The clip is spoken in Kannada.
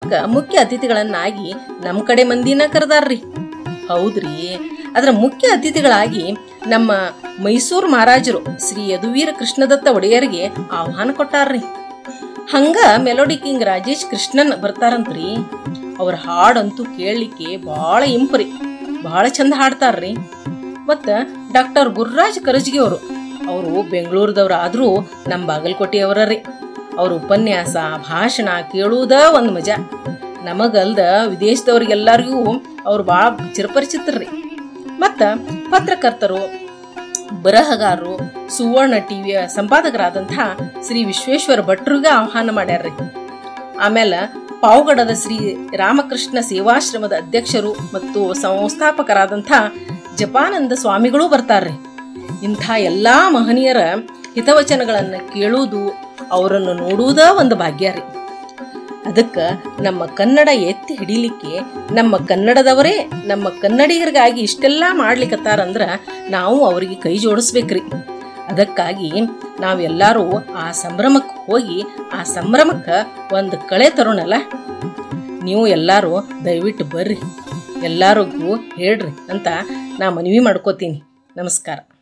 ಕಾರ್ಯಕ್ರಮಕ್ಕೆ ಮುಖ್ಯ ಅತಿಥಿಗಳನ್ನಾಗಿ ನಮ್ಮ ಕಡೆ ಮಂದಿನ ಕರೆದಾರ್ರಿ ಹೌದ್ರಿ ಅದರ ಮುಖ್ಯ ಅತಿಥಿಗಳಾಗಿ ನಮ್ಮ ಮೈಸೂರು ಮಹಾರಾಜರು ಶ್ರೀ ಯದುವೀರ ಕೃಷ್ಣದತ್ತ ಒಡೆಯರಿಗೆ ಆಹ್ವಾನ ಕೊಟ್ಟಾರ್ರಿ ಹಂಗ ಮೆಲೋಡಿ ಕಿಂಗ್ ರಾಜೇಶ್ ಕೃಷ್ಣನ್ ಬರ್ತಾರಂತ್ರಿ ಅವ್ರ ಹಾಡಂತೂ ಕೇಳಲಿಕ್ಕೆ ಭಾಳ ಇಂಪ್ರಿ ಭಾಳ ಚಂದ ಹಾಡ್ತಾರ್ರಿ ಮತ್ತು ಡಾಕ್ಟರ್ ಗುರುರಾಜ್ ಕರಜ್ಗಿ ಅವರು ಅವರು ಬೆಂಗಳೂರದವ್ರು ಆದರೂ ನಮ್ಮ ಬಾಗಲಕೋಟೆಯವರ ರೀ ಅವ್ರ ಉಪನ್ಯಾಸ ಭಾಷಣ ಕೇಳುವುದ ಒಂದು ಮಜಾ ನಮಗಲ್ದ ವಿದೇಶದವ್ರಿಗೆಲ್ಲರಿಗೂ ಅವ್ರು ಭಾಳ ಚಿರಪರಿಚಿತರ್ರಿ ಮತ್ತು ಪತ್ರಕರ್ತರು ಬರಹಗಾರರು ಸುವರ್ಣ ಟಿವಿಯ ಸಂಪಾದಕರಾದಂಥ ಶ್ರೀ ವಿಶ್ವೇಶ್ವರ ಭಟ್ರಿಗೆ ಆಹ್ವಾನ ಮಾಡ್ಯಾರ್ರಿ ಆಮೇಲೆ ಪಾವಗಡದ ಶ್ರೀ ರಾಮಕೃಷ್ಣ ಸೇವಾಶ್ರಮದ ಅಧ್ಯಕ್ಷರು ಮತ್ತು ಸಂಸ್ಥಾಪಕರಾದಂಥ ಜಪಾನಂದ ಸ್ವಾಮಿಗಳು ಬರ್ತಾರ್ರಿ ಇಂಥ ಎಲ್ಲ ಮಹನೀಯರ ಹಿತವಚನಗಳನ್ನು ಕೇಳುವುದು ಅವರನ್ನು ನೋಡುವುದ ಒಂದು ಭಾಗ್ಯ ರೀ ಅದಕ್ಕೆ ನಮ್ಮ ಕನ್ನಡ ಎತ್ತಿ ಹಿಡಿಲಿಕ್ಕೆ ನಮ್ಮ ಕನ್ನಡದವರೇ ನಮ್ಮ ಕನ್ನಡಿಗರಿಗಾಗಿ ಇಷ್ಟೆಲ್ಲ ಮಾಡ್ಲಿಕ್ಕತ್ತಾರಂದ್ರೆ ನಾವು ಅವರಿಗೆ ಕೈ ಜೋಡಿಸ್ಬೇಕ್ರಿ ಅದಕ್ಕಾಗಿ ನಾವೆಲ್ಲರೂ ಆ ಸಂಭ್ರಮಕ್ಕೆ ಹೋಗಿ ಆ ಸಂಭ್ರಮಕ್ಕೆ ಒಂದು ಕಳೆ ತರೋಣಲ್ಲ ನೀವು ಎಲ್ಲರೂ ದಯವಿಟ್ಟು ಬರ್ರಿ ಎಲ್ಲರಿಗೂ ಹೇಳ್ರಿ ಅಂತ ನಾ ಮನವಿ ಮಾಡ್ಕೋತೀನಿ ನಮಸ್ಕಾರ